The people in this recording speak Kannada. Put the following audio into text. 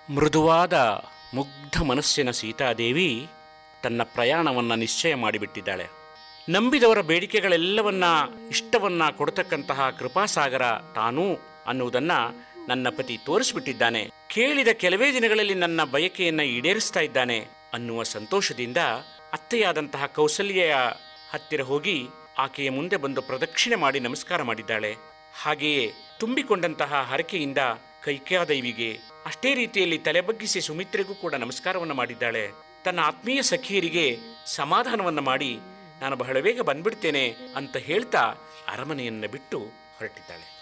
ಮೃದುವಾದ ಮುಗ್ಧ ಮನಸ್ಸಿನ ಸೀತಾದೇವಿ ತನ್ನ ಪ್ರಯಾಣವನ್ನು ನಿಶ್ಚಯ ಮಾಡಿಬಿಟ್ಟಿದ್ದಾಳೆ ನಂಬಿದವರ ಬೇಡಿಕೆಗಳೆಲ್ಲವನ್ನ ಇಷ್ಟವನ್ನ ಕೊಡತಕ್ಕಂತಹ ಕೃಪಾಸಾಗರ ತಾನೂ ಅನ್ನುವುದನ್ನ ನನ್ನ ಪತಿ ತೋರಿಸ್ಬಿಟ್ಟಿದ್ದಾನೆ ಕೇಳಿದ ಕೆಲವೇ ದಿನಗಳಲ್ಲಿ ನನ್ನ ಬಯಕೆಯನ್ನ ಈಡೇರಿಸ್ತಾ ಇದ್ದಾನೆ ಅನ್ನುವ ಸಂತೋಷದಿಂದ ಅತ್ತೆಯಾದಂತಹ ಕೌಸಲ್ಯೆಯ ಹತ್ತಿರ ಹೋಗಿ ಆಕೆಯ ಮುಂದೆ ಬಂದು ಪ್ರದಕ್ಷಿಣೆ ಮಾಡಿ ನಮಸ್ಕಾರ ಮಾಡಿದ್ದಾಳೆ ಹಾಗೆಯೇ ತುಂಬಿಕೊಂಡಂತಹ ಹರಕೆಯಿಂದ ಕೈಕ್ಯಾದೇವಿಗೆ ಅಷ್ಟೇ ರೀತಿಯಲ್ಲಿ ತಲೆ ಬಗ್ಗಿಸಿ ಸುಮಿತ್ರೆಗೂ ಕೂಡ ನಮಸ್ಕಾರವನ್ನು ಮಾಡಿದ್ದಾಳೆ ತನ್ನ ಆತ್ಮೀಯ ಸಖಿಯರಿಗೆ ಸಮಾಧಾನವನ್ನ ಮಾಡಿ ನಾನು ಬಹಳ ಬೇಗ ಬಂದ್ಬಿಡ್ತೇನೆ ಅಂತ ಹೇಳ್ತಾ ಅರಮನೆಯನ್ನ ಬಿಟ್ಟು ಹೊರಟಿದ್ದಾಳೆ